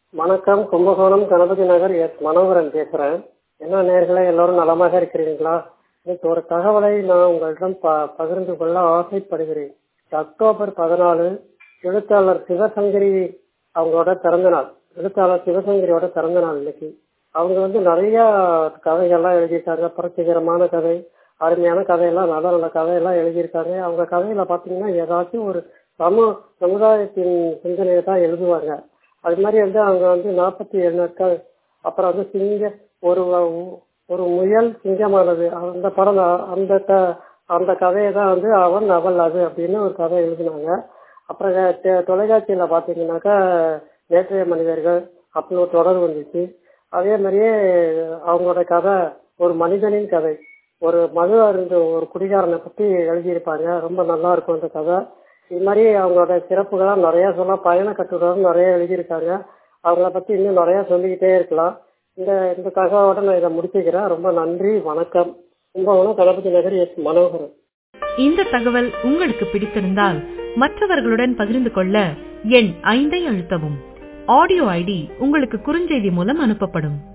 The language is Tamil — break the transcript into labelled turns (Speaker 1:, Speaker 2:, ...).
Speaker 1: வணக்கம் கும்பகோணம் கணபதி நகர் எஸ் மனோகரன் பேசுறேன் என்ன நேர்களே எல்லாரும் நலமாக இருக்கிறீர்களா இன்னைக்கு ஒரு தகவலை நான் உங்களிடம் ப பகிர்ந்து கொள்ள ஆசைப்படுகிறேன் அக்டோபர் பதினாலு எழுத்தாளர் சிவசங்கரி அவங்களோட பிறந்த நாள் எழுத்தாளர் சிவசங்கரியோட பிறந்த நாள் இன்னைக்கு அவங்க வந்து நிறைய கதைகள்லாம் எழுதியிருக்காங்க புரட்சிகரமான கதை அருமையான கதையெல்லாம் நல்ல நல்ல கதையெல்லாம் எழுதியிருக்காங்க அவங்க கதையில பார்த்தீங்கன்னா ஏதாச்சும் ஒரு சமூ சமுதாயத்தின் சிந்தனையை தான் எழுதுவாங்க அது மாதிரி வந்து அவங்க வந்து நாற்பத்தி ஏழு நாட்கள் அப்புறம் வந்து சிங்க ஒரு ஒரு முயல் சிங்கமானது அந்த படம் அந்த க அந்த கதையை தான் வந்து அவன் அவள் அது அப்படின்னு ஒரு கதை எழுதினாங்க அப்புறம் தொலைக்காட்சியில் பார்த்தீங்கன்னாக்கா நேற்றைய மனிதர்கள் அப்படின்னு ஒரு தொடர் வந்துச்சு அதே மாதிரியே அவங்களோட கதை ஒரு மனிதனின் கதை ஒரு மது அருந்து ஒரு குடிகாரனை பற்றி எழுதியிருப்பாங்க ரொம்ப நல்லா இருக்கும் அந்த கதை இது மாதிரி அவங்களோட சிறப்புகளாக நிறைய சொல்ல பயண கட்டுரைகள் நிறைய எழுதியிருக்காங்க அவங்கள பற்றி இன்னும் நிறைய சொல்லிக்கிட்டே இருக்கலாம் இந்த இந்த தகவலோட நான் இதை முடிச்சுக்கிறேன் ரொம்ப நன்றி வணக்கம் கும்பகோணம் கணபதி நகர் எஸ் மனோகரன்
Speaker 2: இந்த தகவல் உங்களுக்கு பிடித்திருந்தால் மற்றவர்களுடன் பகிர்ந்து கொள்ள எண் ஐந்தை அழுத்தவும் ஆடியோ ஐடி உங்களுக்கு குறுஞ்செய்தி மூலம் அனுப்பப்படும்